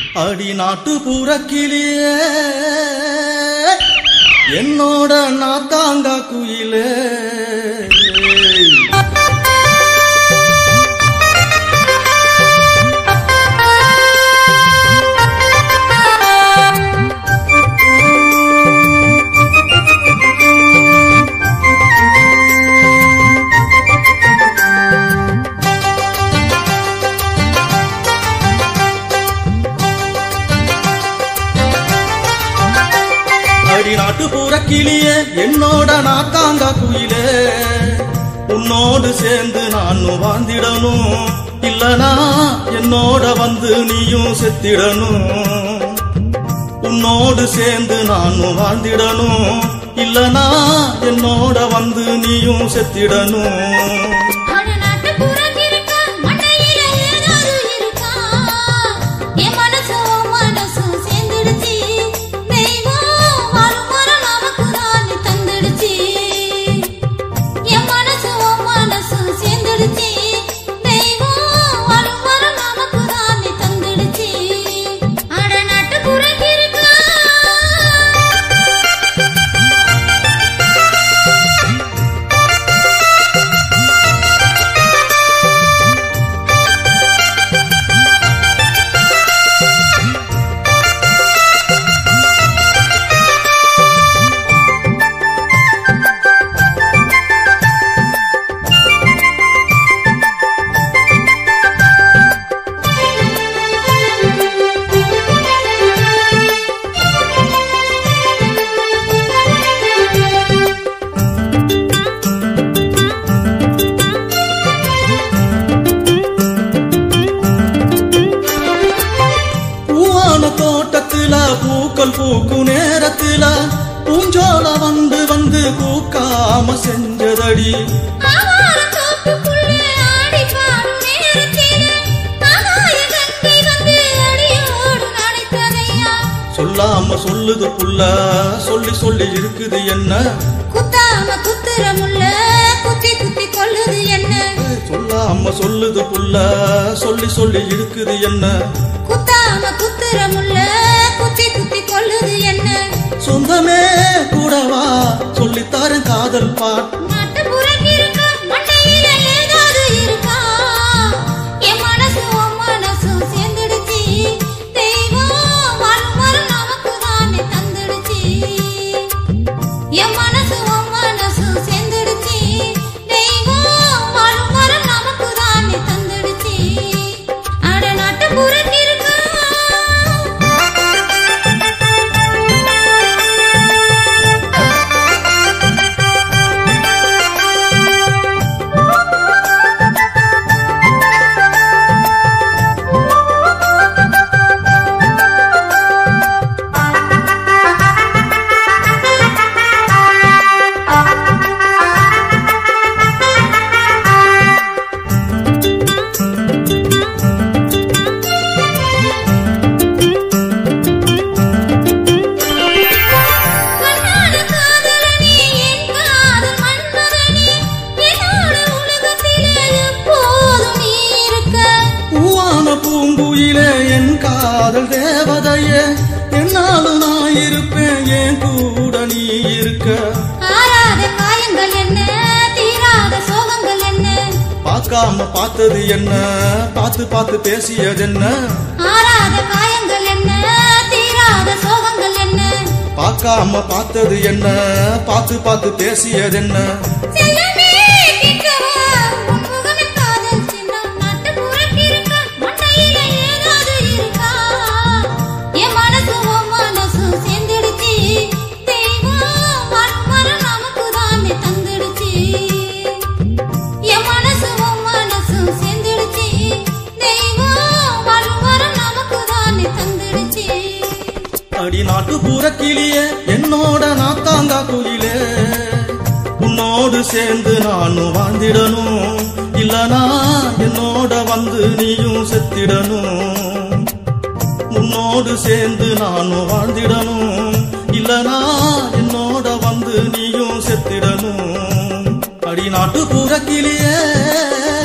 அடி நாட்டு புறக்கிளியே என்னோட நாத்தாங்கா குயிலே அடி நாட்டு புறக்கிளியே என்னோட நாத்தாங்கா குயிலே உன்னோடு சேர்ந்து நானும் வாழ்ந்திடணும் இல்லனா என்னோட வந்து நீயும் செத்திடணும் உன்னோடு சேர்ந்து நானும் வாழ்ந்திடணும் இல்லனா என்னோட வந்து நீயும் செத்திடணும் அட நாட்டு புறக்கிருக்க, மண்டையில ஏதாவது இருக்கா? என் மனசும் உன் மனசும் சேர்ந்துடுச்சு. தெய்வம் வாழும் வரம் நமக்குதானே தந்துடுச்சு. என் மனசும் உன் மனசும் சேர்ந்துடுச்சு. தெய்வம் வாழும் வரம் நமக்குதானே தந்துடுச்சு. அட நாட்டு புறக்கிருக்க, பூவான தோட்டத்துல பூக்கள் பூக்கும் நேரத்துல பூஞ்சோல வந்து வந்து பூக்காம செஞ்சதடி ஆவார தோப்புக்குள்ளே ஆடி பாடும் நேரத்திலே ஆகாய கங்கை வந்து அடியோடு நனைத்ததையா. சொல்லாம சொல்லுது புள்ள சொல்லி சொல்லி இருக்குது என்ன குத்தாம குத்துற முள்ள குத்தி குத்தி கொல்லுது என்ன சொல்லாம சொல்லுது புள்ள சொல்லி சொல்லி இருக்குது என்ன குத்தாம குத்துற முள்ள குத்தி குத்தி கொல்லுது என்ன சொந்தமே கூடவா சொல்லித்தாரன் காதல் பாட் நாட்டு புறக்கிருக்க மண்டையில ஏதாவது இருக்கா என் மனசு உன் மனசும் சேர்ந்துடுச்சு தெய்வம் வாழும் வரம் நமக்கு தானே தந்துடுச்சு என் மனசு உன் மனசும் சேர்ந்துடுச்சு தெய்வம் வாழும் வரம் நமக்கு தானே தந்துடுச்சு அட நாட்டு புறக்கிருக்க கண்ணான காதலனே என் காதல் மன்மதனே என்னோட உலகத்திலே எப்போதும் நீ இருக்க பூவான பூங்குயிலே என் காதல் தேவதையே என்னாலும் நான் இருப்பேன் என் கூட நீ இருக்க ஆறாத காயங்கள் என்ன தீராத சோகங்கள் என்ன பார்க்காம பார்த்தது என்ன பார்த்து பார்த்து பேசியது என்ன ஆறாத காயங்கள் என்ன தீராத சோகங்கள் என்ன பார்க்காம பார்த்தது என்ன பார்த்து பார்த்து பேசியது என்ன செல்லமே கிட்டவா உன் முகமே காதல் சின்னம் நாட்டு புறக்கிருக்க மண்டையில ஏதாவது இருக்கா என் மனசு உன் மனசு சேர்ந்துடுச்சு தெய்வம் வரும் வரம் நமக்கு தானே தந்துடுச்சு என் மனசு உன் மனசு சேர்ந்துடுச்சு தெய்வம் வரும் வரம் நமக்கு தானே தந்துடுச்சு அடி நாட்டு புறக்கிளியே என்னோட நாத்தாங்கா குயிலே உன்னோடு சேர்ந்து நானும் வாழ்ந்திடணும் இல்லனா என்னோட வந்து நீயும் செத்திடணும் உன்னோடு சேர்ந்து நானும் வாழ்ந்திடணும் இல்லனா என்னோட வந்து நீயும் செத்திடணும் அடி நாட்டு புறக்கிளியே